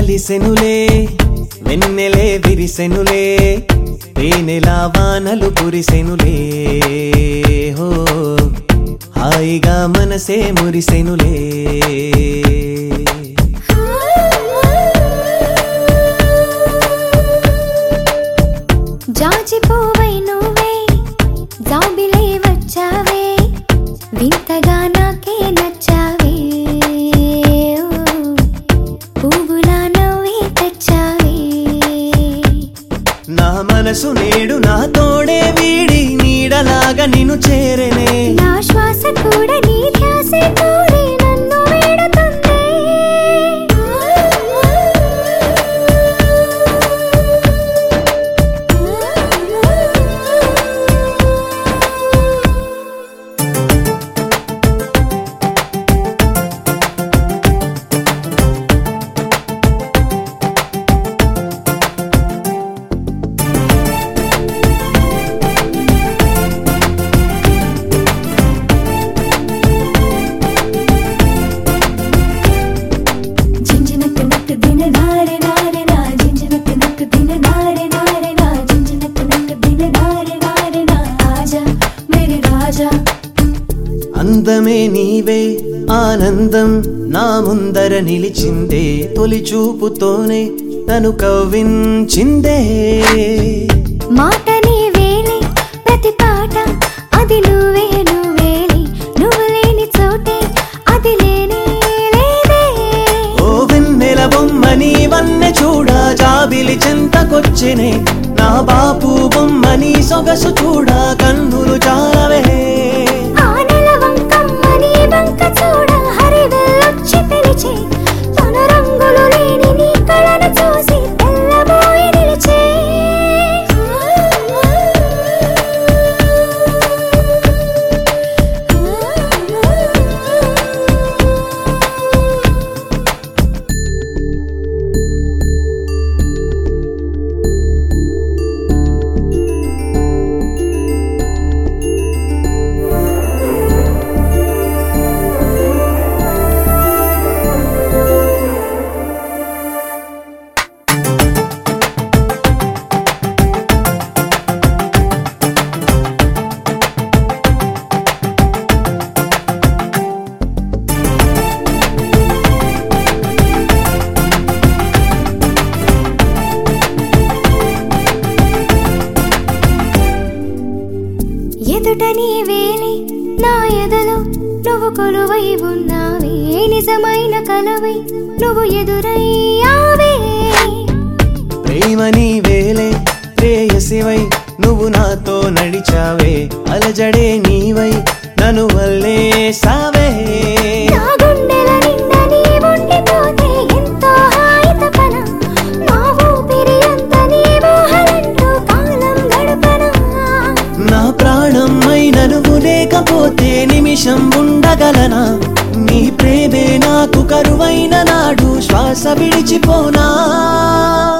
కలిసెనులే వెన్నెలే విరిసెనులే తేనెలా వానలు కురిసెనులే హో హాయిగా మనసే మురిసెనులే జాజి పువ్వై నువ్వే జాబిలే వచ్చావే వింతగా నాకే నచ్చావే ఓ, పువ్వులా నవ్వే తెచ్చావే నా మనసు నేడు నా తోడే వీడి నీడలాగా నిన్ను చేరనే నా శ్వాస కూడా నీ ధ్యాసే కోరి నన్ను వేడుతుంది జింజినకు నక్కు దిన నారే నారే నా జింజినకు నక్కు దిన నారే నారే నా జింజినకు నక్కు దిన నారే నారే నా ఆజా మేరే రాజా అందమే నీవే ఆనందం నా ముందర నిలిచిందే తొలి చూపుతోనే నన్ను కవ్వించిందే మాట నీ వేలే ప్రతి పాట అది నువ్వే నువ్వేలి నువ్వు లేని చోటే అది లేనే లేదే ఓ వెన్నెల బొమ్మ నీ వన్నె చూడ జాబిలి చెంతకొచ్చినే నా బాపు బొమ్మ నీ సొగసు చూడ కన్నులు చాలవే ఆనల వంకమ్మ నీ వంక చూడ హరివెల్లొచ్చి పిలిచే తన రంగులు లేని నీ కళను చూసి తెల్లబోయి నిలిచే ఎదుట నీ వేలి నా ఎదలో నువ్వు కొలువై ఉన్నావే నిజమైన కలవై నువ్వు ఎదురయ్యావే ప్రేమ నీ వేలే ప్రేయసివై నువ్వు నాతో నడిచావే అలజడే నీవై నన్ను వల్లే సావే నా గుండెల నిండా నీ ఉండిపోతే ఎంతో హాయి తపన నా ఊపిరి అంత నీ ఊహలంటూ కాలం గడపనా నా ప్రాణమై నువ్వు లేకపోతే నిమిషం ఉండగలనా నీ ప్రేమే నాకు కరువైన నాడు శ్వాస విడిచిపోనా